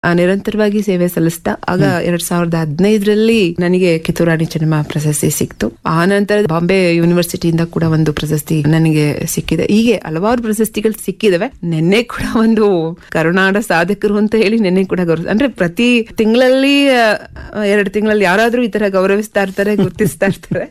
ಆ, ನಿರಂತರವಾಗಿ ಸೇವೆ ಸಲ್ಲಿಸ್ತಾ ಆಗ ಎರಡ್ ಸಾವಿರದ ಹದಿನೈದರಲ್ಲಿ ನನಗೆ ಕಿತ್ತೂರಾಣಿ ಚೆನ್ನಮ್ಮ ಪ್ರಶಸ್ತಿ ಸಿಕ್ತು ಆ ನಂತರ ಬಾಂಬೆ ಯೂನಿವರ್ಸಿಟಿಯಿಂದ ಕೂಡ ಒಂದು ಪ್ರಶಸ್ತಿ ನನಗೆ ಸಿಕ್ಕಿದೆ ಹೀಗೆ ಹಲವಾರು ಪ್ರಶಸ್ತಿಗಳು ಸಿಕ್ಕಿದಾವೆ ನಿನ್ನೆ ಕೂಡ ಒಂದು ಕರುನಾಡ ಸಾಧಕರು ಅಂತ ಹೇಳಿ ನಿನ್ನೆ ಕೂಡ ಗೌರವ ಅಂದ್ರೆ ಪ್ರತಿ ತಿಂಗಳಲ್ಲಿ ಎರಡು ತಿಂಗಳಲ್ಲಿ ಯಾರಾದ್ರೂ ಈ ತರ ಗೌರವಿಸ್ತಾ ಇರ್ತಾರೆ ಗುರ್ತಿಸ್ತಾ ಇರ್ತಾರೆ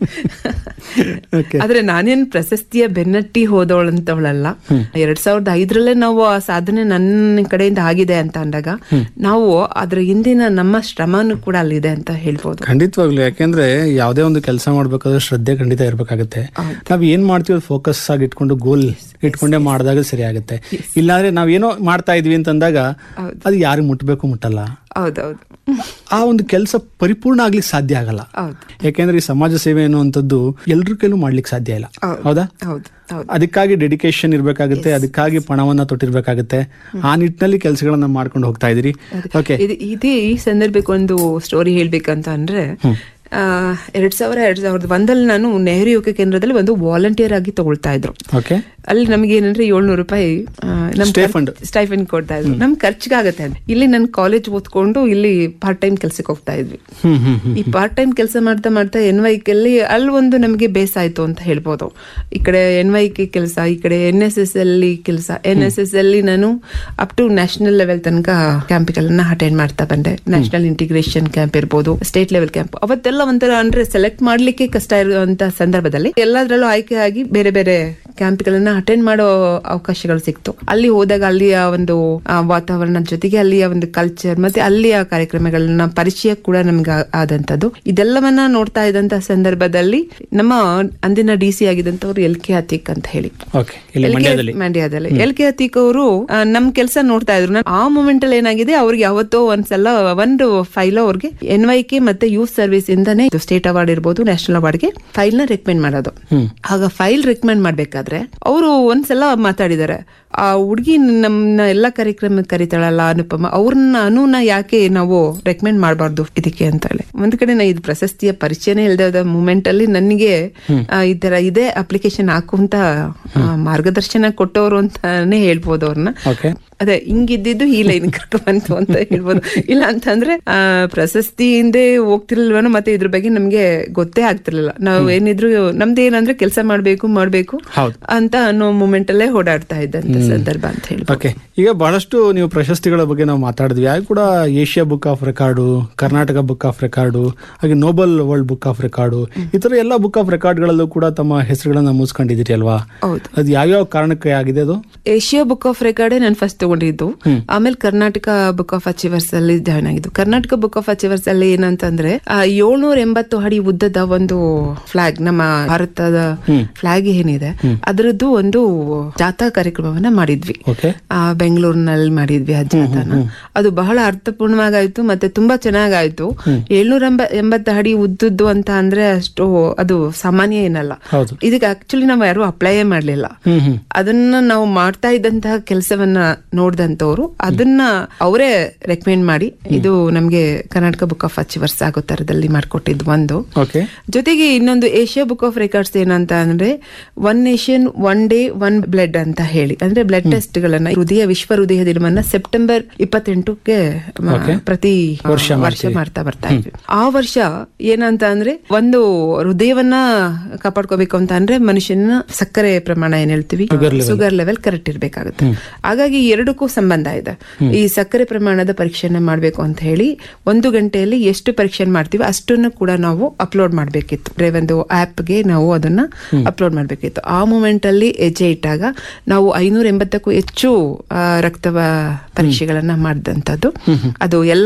Okay. ಆದ್ರೆ ನಾನೇನ್ ಪ್ರಶಸ್ತಿಯ ಬೆನ್ನಟ್ಟಿ ಹೋದವಳಂತವಳಲ್ಲ ಎರಡ್ ಸಾವಿರದ ಐದರಲ್ಲೇ ನಾವು ಆ ಸಾಧನೆ ನನ್ನ ಕಡೆಯಿಂದ ಆಗಿದೆ ಅಂತ ಅಂದಾಗ ನಾವು ಅದ್ರ ಹಿಂದಿನ ನಮ್ಮ ಶ್ರಮನೂ ಕೂಡ ಅಲ್ಲಿದೆ ಅಂತ ಹೇಳ್ಬೋದು ಖಂಡಿತವಾಗ್ಲು ಯಾಕೆಂದ್ರೆ ಯಾವುದೇ ಒಂದು ಕೆಲಸ ಮಾಡ್ಬೇಕಾದ್ರೆ ಶ್ರದ್ಧೆ ಖಂಡಿತ ಇರ್ಬೇಕಾಗತ್ತೆ ನಾವ್ ಏನ್ ಮಾಡ್ತೀವಿ ಫೋಕಸ್ ಆಗಿ ಇಟ್ಕೊಂಡು ಗೋಲ್ ಇಟ್ಕೊಂಡೇ ಮಾಡಿದಾಗ ಸರಿ ಆಗುತ್ತೆ ಇಲ್ಲಾಂದ್ರೆ ನಾವ್ ಏನೋ ಮಾಡ್ತಾ ಇದೀವಿ ಅಂತಂದಾಗ ಅದು ಯಾರಿಗೆ ಮುಟ್ಬೇಕು ಮುಟ್ಟಲ್ಲ ಹೌದೌದು ಆ ಒಂದು ಕೆಲಸ ಪರಿಪೂರ್ಣ ಆಗ್ಲಿಕ್ಕೆ ಸಾಧ್ಯ ಆಗಲ್ಲ ಹೌದು ಯಾಕೆಂದ್ರೆ ಈ ಸಮಾಜ ಸೇವೆ ಅನ್ನುವಂಥದ್ದು ಎಲ್ರ ಕೈಲೂ ಮಾಡ್ಲಿಕ್ಕೆ ಸಾಧ್ಯ ಇಲ್ಲ ಹೌದಾ ಹೌದು ಹೌದು ಅದಕ್ಕಾಗಿ ಡೆಡಿಕೇಶನ್ ಇರ್ಬೇಕಾಗುತ್ತೆ ಅದಕ್ಕಾಗಿ ಪಣವನ್ನ ತೊಟ್ಟಿರ್ಬೇಕಾಗುತ್ತೆ ಆ ನಿಟ್ಟಿನಲ್ಲಿ ಕೆಲಸಗಳನ್ನ ಮಾಡ್ಕೊಂಡು ಹೋಗ್ತಾ ಇದೀರಿ ಓಕೆ ಇದು ಇದೇ ಈ ಸಂದರ್ಭಕ್ಕೆ ಒಂದು ಸ್ಟೋರಿ ಹೇಳ್ಬೇಕಂತ ಅಂದ್ರೆ ಆ, ಎರಡ್ ಸಾವಿರ ಎರಡ್ ಸಾವಿರದ ಒಂದಲ್ಲಿ ನಾನು ನೆಹರು ಯುವಕ ಕೇಂದ್ರದಲ್ಲಿ ಒಂದು ವಾಲಂಟಿಯರ್ ಆಗಿ ತಗೊಳ್ತಾ ಇದ್ರು ಓಕೆ ಅಲ್ಲಿ ನಮ್ಗೆ ಏನಂದ್ರೆ ಏಳ್ನೂರು ರೂಪಾಯಿ ಆ, ನಮ್ Stipend. ಸ್ಟೈಫಂಡ್ ಕೊಡ್ತಾ ಇದ್ರು ನಮ್ ಖರ್ಚಿಗಾಗತ್ತೆ ಅಂತ ಇಲ್ಲಿ ನಾನು ಕಾಲೇಜ್ ಓದ್ಕೊಂಡು ಇಲ್ಲಿ ಪಾರ್ಟ್ ಟೈಮ್ ಕೆಲ್ಸಕ್ಕೆ ಹೋಗ್ತಾ ಇದ್ವಿ ಹ್ಮ್ ಹ್ಮ್ ಹ್ಮ್ ಈ ಪಾರ್ಟ್ ಟೈಮ್ ಕೆಲಸ ಮಾಡ್ತಾ ಮಾಡ್ತಾ ಎನ್ ವೈ ಅಲ್ಲಿ ಅಲ್ಲಿ ಒಂದು ನಮಗೆ ಬೇಸ್ ಆಯ್ತು ಅಂತ ಹೇಳ್ಬೋದು ಈ ಕಡೆ ಎನ್ ವೈ ಕೆ ಕೆಲಸ ಈ ಕಡೆ ಎನ್ ಎಸ್ ಎಸ್ ಅಲ್ಲಿ ಕೆಲಸ ಎನ್ ಎಸ್ ಎಸ್ ಅಲ್ಲಿ ನಾನು ಅಪ್ ಟು ನ್ಯಾಷನಲ್ ಲೆವೆಲ್ ತನಕ ಕ್ಯಾಂಪ್ಗಳನ್ನ ಅಟೆಂಡ್ ಮಾಡ್ತಾ ಬಂದೆ ನ್ಯಾಷನಲ್ ಇಂಟಿಗ್ರೇಷನ್ ಕ್ಯಾಂಪ್ ಇರ್ಬೋದು ಸ್ಟೇಟ್ ಲೆವೆಲ್ ಕ್ಯಾಂಪ್ ಅವತ್ತೆಲ್ಲ ಒಂಥರ ಅಂದ್ರೆ ಸೆಲೆಕ್ಟ್ ಮಾಡ್ಲಿಕ್ಕೆ ಕಷ್ಟ ಇರುವಂತ ಸಂದರ್ಭದಲ್ಲಿ ಎಲ್ಲದರಲ್ಲೂ ಆಯ್ಕೆ ಆಗಿ ಬೇರೆ ಬೇರೆ ಕ್ಯಾಂಪ್ಗಳನ್ನ ಅಟೆಂಡ್ ಮಾಡೋ ಅವಕಾಶಗಳು ಸಿಕ್ತು ಅಲ್ಲಿ ಹೋದಾಗ ಅಲ್ಲಿಯ ಒಂದು ಆ, ವಾತಾವರಣದ ಜೊತೆಗೆ ಅಲ್ಲಿಯ ಒಂದು ಕಲ್ಚರ್ ಮತ್ತೆ ಅಲ್ಲಿಯ ಕಾರ್ಯಕ್ರಮಗಳನ್ನ ಪರಿಚಯ ಕೂಡ ನಮ್ಗೆ ಆ- ಆದಂತದ್ದು ಇದೆಲ್ಲವನ್ನ ನೋಡ್ತಾ ಇದ್ದಂತ ಸಂದರ್ಭದಲ್ಲಿ ನಮ್ಮ ಅಂದಿನ ಡಿ ಸಿ ಆಗಿದಂತವ್ರು ಎಲ್ ಕೆ ಅತೀಕ್ ಅಂತ ಹೇಳಿ ಓಕೆ ಇಲ್ಲಿ ಎಲ್ ಕೆ ಮಂಡ್ಯದಲ್ಲಿ ಮಂಡ್ಯದಲ್ಲಿ ಎಲ್ ಕೆ ಅತೀಕ್ ಅವರು ನಮ್ ಕೆಲಸ ನೋಡ್ತಾ ಇದ್ರು ನಾನ್ ಆ ಮೂಮೆಂಟ್ ಅಲ್ಲಿ ಏನಾಗಿದೆ ಅವ್ರಿಗೆ ಯಾವತ್ತೋ ಒಂದ್ಸಲ ಒಂದು ಫೈಲ್ ಅವ್ರಿಗೆ ಎನ್ ವೈ ಕೆ ಮತ್ತೆ ಯೂತ್ ಸರ್ವಿಸ್ ಇಂದಾನೆ ಸ್ಟೇಟ್ ಅವಾರ್ಡ್ ಇರ್ಬೋದು ನ್ಯಾಷನಲ್ ಅವಾರ್ಡ್ಗೆ ಫೈಲ್ ನ ರೆಕಮೆಂಡ್ ಮಾಡೋದು ಹ್ಮ್. ಆಗ ಫೈಲ್ ರೆಕಮೆಂಡ್ ಮಾಡ್ಬೇಕಾದ್ರೆ ಅವರು ಒಂದ್ಸಲ ಮಾತಾಡಿದ್ದಾರೆ ಆ ಹುಡುಗಿ ನಮ್ನ ಎಲ್ಲಾ ಕಾರ್ಯಕ್ರಮಕ್ಕೆ ಕರಿತಾಳಲ್ಲ ಅನುಪಮ ಅವ್ರನ್ನ ಅನುನ ಯಾಕೆ ನಾವು ರೆಕಮೆಂಡ್ ಮಾಡಬಾರ್ದು ಇದಕ್ಕೆ ಅಂತ ಹೇಳಿ ಒಂದ್ ಕಡೆ ನಾ ಇದು ಪ್ರಶಸ್ತಿಯ ಪರಿಚಯನೇ ಇಲ್ಲದ ಮೂಮೆಂಟ್ ಅಲ್ಲಿ ನನಗೆ ಆ, ಈ ತರ ಇದೆ ಅಪ್ಲಿಕೇಶನ್ ಹಾಕು ಅಂತ ಆ, ಮಾರ್ಗದರ್ಶನ ಕೊಟ್ಟವರು ಅಂತಾನೆ ಹೇಳ್ಬೋದು ಅವ್ರನ್ನ ಓಕೆ ಅದೇ ಹಿಂಗಿದ್ದಿದ್ದು ಈ ಲೈನ್ ಕರ್ಕೊಂಡ್ ಬಂತು ಅಂತ ಹೇಳ್ಬೋದು ಇಲ್ಲ ಅಂತಂದ್ರೆ ಆ ಪ್ರಶಸ್ತಿ ಹಿಂದೆ ಹೋಗ್ತಿರ್ಲಿಲ್ವನೋ ಮತ್ತೆ ಇದ್ರ ಬಗ್ಗೆ ನಮ್ಗೆ ಗೊತ್ತೇ ಆಗ್ತಿರ್ಲಿಲ್ಲ ನಾವು ಏನಿದ್ರು ನಮ್ದು ಏನಂದ್ರೆ ಕೆಲಸ ಮಾಡ್ಬೇಕು ಮಾಡ್ಬೇಕು ಹೌದು ಅಂತ ಅನ್ನೋ ಮೂಮೆಂಟ್ ಅಲ್ಲೇ ಓಡಾಡ್ತಾ ಇದ್ದಂತ ಸಂದರ್ಭ ಅಂತ ಹೇಳಿ ಓಕೆ ಈಗ ಬಹಳಷ್ಟು ನೀವು ಪ್ರಶಸ್ತಿಗಳ ಬಗ್ಗೆ ನಾವು ಮಾತಾಡಿದ್ವಿ ಆಗ ಕೂಡ Asia book of record Karnataka book of record ಹಾಗೆ noble world book of record ಈ ತರ ಎಲ್ಲ ಬುಕ್ ಆಫ್ ರೆಕಾರ್ಡ್ಗಳಲ್ಲೂ ಕೂಡ ತಮ್ಮ ಹೆಸರುಗಳನ್ನ ಮುಗಿಸ್ಕೊಂಡಿದ್ದೀರಿ ಅಲ್ವಾ ಹೌದು ಅದು ಯಾವ್ಯಾವ ಕಾರಣಕ್ಕೆ ಆಗಿದೆ ಅದು ಏಷ್ಯಾ ಬುಕ್ ಆಫ್ ರೆಕಾರ್ಡ್ ನಾನು ಫಸ್ಟ್ ತಗೊಂಡಿದ್ದು ಆಮೇಲೆ ಕರ್ನಾಟಕ ಬುಕ್ ಆಫ್ ಅಚೀವರ್ಸ್ ಅಲ್ಲಿ ಜಾಯ್ನ್ ಆಗಿದ್ದು ಕರ್ನಾಟಕ ಬುಕ್ ಆಫ್ ಅಚೀವರ್ಸ್ ಅಲ್ಲಿ ಏನಂತಂದ್ರೆ ಏಳ್ನೂರ ಎಂಬತ್ತು ಅಡಿ ಉದ್ದದ ಒಂದು ಫ್ಲಾಗ್ ನಮ್ಮ ಭಾರತದ ಫ್ಲಾಗ್ ಏನಿದೆ ಅದರದ್ದು ಒಂದು ಜಾಥಾ ಕಾರ್ಯಕ್ರಮವನ್ನ ಮಾಡಿದ್ವಿ ಓಕೆ ಆ, ಬೆಂಗಳೂರಿನಲ್ಲಿ ಮಾಡಿದ್ವಿ ಆ ಜಾಥಾನ ಅದು ಬಹಳ ಅರ್ಥಪೂರ್ಣವಾಗಾಯ್ತು ಮತ್ತೆ ತುಂಬಾ ಚೆನ್ನಾಗಾಯ್ತು ಏಳ್ನೂರ ಎಂಬತ್ತು ಅಡಿ ಉದ್ದದ್ದು ಅಂತ ಅಂದ್ರೆ ಅಷ್ಟು ಅದು ಸಾಮಾನ್ಯ ಏನಲ್ಲ ಹೌದು ಇದಕ್ಕೆ ಆಕ್ಚುಲಿ ನಾವು ಯಾರು ಅಪ್ಲೈಯೇ ಮಾಡ್ಲಿಲ್ಲ ಹ್ಮ್ ಹ್ಮ್ ಅದನ್ನ ನಾವು ಮಾಡ್ತಾ ಇದ್ದಂತಹ ಕೆಲಸವನ್ನ ನೋಡಿದಂತವ್ರು ಅದನ್ನ ಅವರೇ ರೆಕಮೆಂಡ್ ಮಾಡಿ ಇದು ನಮ್ಗೆ ಕರ್ನಾಟಕ ಬುಕ್ ಆಫ್ ಅಚೀವರ್ಸ್ ಆಗೋ ತರದಲ್ಲಿ ಮಾಡ್ಕೊಟ್ಟಿದ್ದು ಒಂದು ಓಕೆ ಜೊತೆಗೆ ಇನ್ನೊಂದು ಏಷ್ಯಾ ಬುಕ್ ಆಫ್ ರೆಕಾರ್ಡ್ಸ್ ಏನಂತ ಅಂದ್ರೆ one nation one day one blood ಅಂತ ಹೇಳಿ ಅಂದ್ರೆ ಬ್ಲಡ್ ಟೆಸ್ಟ್ ಗಳನ್ನ ಹೃದಯ ವಿಶ್ವ ಹೃದಯ ದಿನವನ್ನ ಸೆಪ್ಟೆಂಬರ್ ಇಪ್ಪತ್ತೆಂಟಕ್ಕೆ ಮ, ಪ್ರತಿ ವರ್ಷ ಮಾಡ್ತಾ ಬರ್ತಾ ಇದ್ವಿ ಆ ವರ್ಷ ಏನಂತ ಅಂದ್ರೆ ಒಂದು ಹೃದಯವನ್ನ ಕಾಪಾಡ್ಕೋಬೇಕು ಅಂತ ಅಂದ್ರೆ ಮನುಷ್ಯನ ಸಕ್ಕರೆ ಪ್ರಮಾಣ ಏನ್ ಹೇಳ್ತೀವಿ ಶುಗರ್ ಲೆವೆಲ್ ಕರೆಕ್ಟ್ ಇರ್ಬೇಕಾಗುತ್ತೆ ಹಾಗಾಗಿ ಎರಡಕ್ಕೂ ಸಂಬಂಧ ಇದೆ ಈ ಸಕ್ಕರೆ ಪ್ರಮಾಣದ ಪರೀಕ್ಷೆನ ಮಾಡ್ಬೇಕು ಅಂತ ಹೇಳಿ ಒಂದು ಗಂಟೆಯಲ್ಲಿ ಎಷ್ಟು ಪರೀಕ್ಷೆ ಮಾಡ್ತೀವಿ ಅಷ್ಟನ್ನು ಕೂಡ ನಾವು ಅಪ್ಲೋಡ್ ಮಾಡ್ಬೇಕಿತ್ತು ಅಂದ್ರೆ ಒಂದು ಆಪ್ಗೆ ನಾವು ಅದನ್ನ ಅಪ್ಲೋಡ್ ಮಾಡ್ಬೇಕಿತ್ತು ಆ ಮೂಮೆಂಟ್ ಅಲ್ಲಿ ಹೆಜ್ಜೆ ಇಟ್ಟಾಗ ನಾವು ಐನೂರ ಎಂಬತ್ತಕ್ಕೂ ಹೆಚ್ಚು ಆ, ರಕ್ತವ ಪರೀಕ್ಷೆಗಳನ್ನ ಮಾಡಿದಂಥದ್ದು ಅದು ಎಲ್ಲ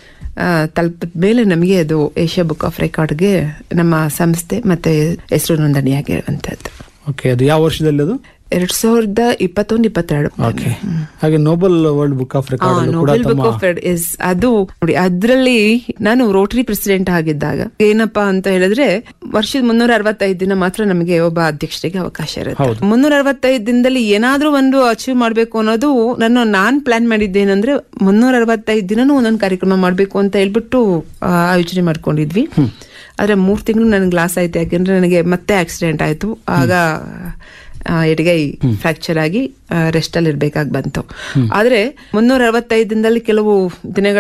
ತಲುಪಿದ ಮೇಲೆ ನಮಗೆ ಅದು ಏಷ್ಯಾ ಬುಕ್ ಆಫ್ ರೆಕಾರ್ಡ್ಗೆ ನಮ್ಮ ಸಂಸ್ಥೆ ಮತ್ತೆ ಹೆಸರು ನೋಂದಣಿಯಾಗಿರುವಂತದ್ದು ಓಕೆ ಅದು ಯಾವ ವರ್ಷದಲ್ಲಿ ಅದು ಎರಡ್ ಸಾವಿರದ ಇಪ್ಪತ್ತೊಂದು ಇಪ್ಪತ್ತೆರಡು ಓಕೆ ಹಾಗೆ noble world book of record ಕೂಡ ನೋಬೆಲ್ ಬುಕ್ ತಮ್ಮ ಆಫ್ ಇಸ್ ಅದು ನೋಡಿ ಅದ್ರಲ್ಲಿ ನಾನು ರೋಟರಿ ಪ್ರೆಸಿಡೆಂಟ್ ಆಗಿದ್ದಾಗ ಏನಪ್ಪಾ ಅಂತ ಹೇಳಿದ್ರೆ ವರ್ಷದ ಮುನ್ನೂರ ಅರವತ್ತೈದು ದಿನ ಮಾತ್ರ ನಮಗೆ ಒಬ್ಬ ಅಧ್ಯಕ್ಷರಿಗೆ ಅವಕಾಶ ಇರುತ್ತೆ ಮುನ್ನೂರ ಅರವತ್ತೈದು ದಿನದಲ್ಲಿ ಏನಾದ್ರೂ ಒಂದು ಅಚೀವ್ ಮಾಡ್ಬೇಕು ಅನ್ನೋದು ನನ್ನ ನಾನ್ ಪ್ಲಾನ್ ಮಾಡಿದ್ದೇನಂದ್ರೆ ಮುನ್ನೂರ ಅರವತ್ತೈದು ದಿನನೂ ಒಂದೊಂದು ಕಾರ್ಯಕ್ರಮ ಮಾಡ್ಬೇಕು ಅಂತ ಹೇಳ್ಬಿಟ್ಟು ಆ, ಆಯೋಜನೆ ಮಾಡ್ಕೊಂಡಿದ್ವಿ ಆದ್ರೆ ಮೂರ್ ತಿಂಗಳು ನನ್ಗೆ ಲಾಸ್ ಆಯ್ತು ಯಾಕೆಂದ್ರೆ ನನಗೆ ಮತ್ತೆ ಆಕ್ಸಿಡೆಂಟ್ ಆಯ್ತು ಆಗ ಆ, ಎಡಗೈ ಫ್ರಾಕ್ಚರ್ ಆಗಿ ರೆಸ್ಟ್ ಅಲ್ಲಿ ಇರ್ಬೇಕಾಗಿ ಬಂತು ಆದ್ರೆ ಮುನ್ನೂರ ಅರವತ್ತೈದು ದಿನದಲ್ಲಿ ಕೆಲವು ದಿನಗಳ